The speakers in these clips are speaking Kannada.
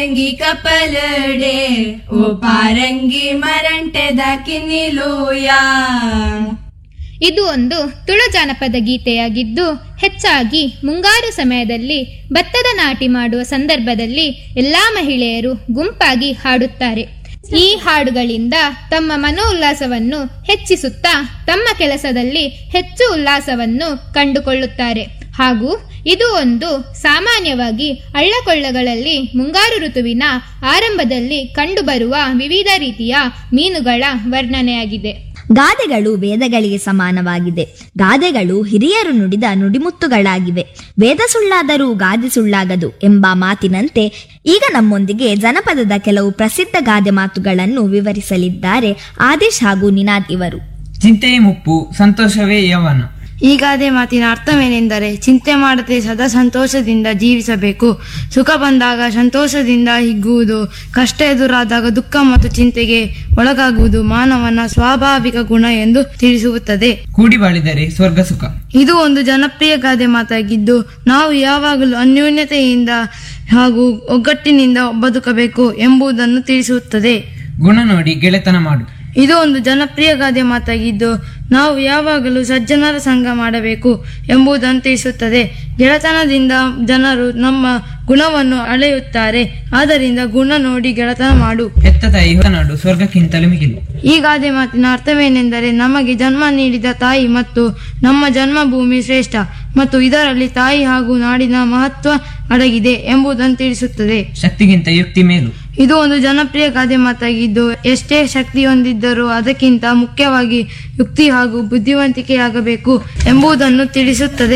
ಪಾರಂಗಿ ಕಪಲಡೆ ಓ ಪಾರಂಗಿ ಮರಂಟೆದ ಕಿನ್ನಿಲೂಯ ಇದು ಒಂದು ತುಳು ಜಾನಪದ ಗೀತೆಯಾಗಿದ್ದು ಹೆಚ್ಚಾಗಿ ಮುಂಗಾರು ಸಮಯದಲ್ಲಿ ಭತ್ತದ ನಾಟಿ ಮಾಡುವ ಸಂದರ್ಭದಲ್ಲಿ ಎಲ್ಲಾ ಮಹಿಳೆಯರು ಗುಂಪಾಗಿ ಹಾಡುತ್ತಾರೆ ಈ ಹಾಡುಗಳಿಂದ ತಮ್ಮ ಮನೋಲ್ಲಾಸವನ್ನು ಹೆಚ್ಚಿಸುತ್ತಾ ತಮ್ಮ ಕೆಲಸದಲ್ಲಿ ಹೆಚ್ಚು ಉಲ್ಲಾಸವನ್ನು ಕಂಡುಕೊಳ್ಳುತ್ತಾರೆ ಹಾಗೂ ಇದು ಒಂದು ಸಾಮಾನ್ಯವಾಗಿ ಹಳ್ಳಕೊಳ್ಳಗಳಲ್ಲಿ ಮುಂಗಾರು ಋತುವಿನ ಆರಂಭದಲ್ಲಿ ಕಂಡುಬರುವ ವಿವಿಧ ರೀತಿಯ ಮೀನುಗಳ ವರ್ಣನೆಯಾಗಿದೆ ಗಾದೆಗಳು ವೇದಗಳಿಗೆ ಸಮಾನವಾಗಿದೆ ಗಾದೆಗಳು ಹಿರಿಯರು ನುಡಿದ ನುಡಿಮುತ್ತುಗಳಾಗಿವೆ ವೇದ ಸುಳ್ಳಾದರೂ ಗಾದೆ ಸುಳ್ಳಾಗದು ಎಂಬ ಮಾತಿನಂತೆ ಈಗ ನಮ್ಮೊಂದಿಗೆ ಜನಪದದ ಕೆಲವು ಪ್ರಸಿದ್ಧ ಗಾದೆ ಮಾತುಗಳನ್ನು ವಿವರಿಸಲಿದ್ದಾರೆ ಆದೇಶ್ ಹಾಗೂ ನಿನಾದ್ ಇವರು ಚಿಂತೆಯೇ ಮುಪ್ಪು ಸಂತೋಷವೇ ಯವನ ಈ ಗಾದೆ ಮಾತಿನ ಅರ್ಥವೇನೆಂದರೆ ಚಿಂತೆ ಮಾಡದೆ ಸದಾ ಸಂತೋಷದಿಂದ ಜೀವಿಸಬೇಕು ಸುಖ ಬಂದಾಗ ಸಂತೋಷದಿಂದ ಹಿಗ್ಗುವುದು ಕಷ್ಟ ಎದುರಾದಾಗ ದುಃಖ ಮತ್ತು ಚಿಂತೆಗೆ ಒಳಗಾಗುವುದು ಮಾನವನ ಸ್ವಾಭಾವಿಕ ಗುಣ ಎಂದು ತಿಳಿಸುತ್ತದೆ ಕೂಡಿ ಬಾಳಿದರೆ ಸ್ವರ್ಗ ಸುಖ ಇದು ಒಂದು ಜನಪ್ರಿಯ ಗಾದೆ ಮಾತಾಗಿದ್ದು ನಾವು ಯಾವಾಗಲೂ ಅನ್ಯೋನ್ಯತೆಯಿಂದ ಹಾಗೂ ಒಗ್ಗಟ್ಟಿನಿಂದ ಬದುಕಬೇಕು ಎಂಬುದನ್ನು ತಿಳಿಸುತ್ತದೆ ಗುಣ ನೋಡಿ ಗೆಳೆತನ ಮಾಡು ಇದು ಒಂದು ಜನಪ್ರಿಯ ಗಾದೆ ಮಾತಾಗಿದ್ದು ನಾವು ಯಾವಾಗಲೂ ಸಜ್ಜನರ ಸಂಘ ಮಾಡಬೇಕು ಎಂಬುದನ್ನು ತಿಳಿಸುತ್ತದೆ ಗೆಳೆತನದಿಂದ ಜನರು ನಮ್ಮ ಗುಣವನ್ನು ಅಳೆಯುತ್ತಾರೆ ಆದ್ದರಿಂದ ಗುಣ ನೋಡಿ ಗೆಳೆತನ ಮಾಡು ಹೆತ್ತ ತಾಯಿ ನಾಡು ಸ್ವರ್ಗಕ್ಕಿಂತಲೂ ಮಿಗಿಲು ಈ ಗಾದೆ ಮಾತಿನ ಅರ್ಥವೇನೆಂದರೆ ನಮಗೆ ಜನ್ಮ ನೀಡಿದ ತಾಯಿ ಮತ್ತು ನಮ್ಮ ಜನ್ಮಭೂಮಿ ಶ್ರೇಷ್ಠ ಮತ್ತು ಇದರಲ್ಲಿ ತಾಯಿ ಹಾಗೂ ನಾಡಿನ ಮಹತ್ವ ಅಡಗಿದೆ ಎಂಬುದನ್ನು ತಿಳಿಸುತ್ತದೆ ಶಕ್ತಿಗಿಂತ ಯುಕ್ತಿ ಮೇಲು ಇದು ಒಂದು ಜನಪ್ರಿಯ ಗಾದೆ ಮಾತಾಗಿದ್ದು ಎಷ್ಟೇ ಶಕ್ತಿ ಹೊಂದಿದ್ದರೂ ಅದಕ್ಕಿಂತ ಮುಖ್ಯವಾಗಿ ಯುಕ್ತಿ ಹಾಗೂ ಬುದ್ಧಿವಂತಿಕೆಯಾಗಬೇಕು ಎಂಬುದನ್ನು ತಿಳಿಸುತ್ತದೆ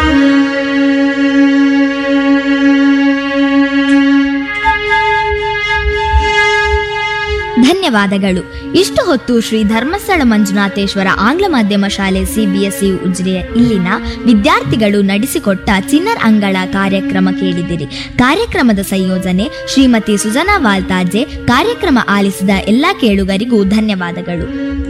ಧನ್ಯವಾದಗಳು ಇಷ್ಟು ಹೊತ್ತು ಶ್ರೀ ಧರ್ಮಸ್ಥಳ ಮಂಜುನಾಥೇಶ್ವರ ಆಂಗ್ಲ ಮಾಧ್ಯಮ ಶಾಲೆ ಸಿಬಿಎಸ್ಇ ಉಜಿರೆಯ ಇಲ್ಲಿನ ವಿದ್ಯಾರ್ಥಿಗಳು ನಡೆಸಿಕೊಟ್ಟ ಚಿನ್ನರ್ ಅಂಗಳ ಕಾರ್ಯಕ್ರಮ ಕೇಳಿದಿರಿ ಕಾರ್ಯಕ್ರಮದ ಸಂಯೋಜನೆ ಶ್ರೀಮತಿ ಸುಜನಾ ವಾಲ್ತಾಜೆ ಕಾರ್ಯಕ್ರಮ ಆಲಿಸಿದ ಎಲ್ಲಾ ಕೇಳುಗರಿಗೂ ಧನ್ಯವಾದಗಳು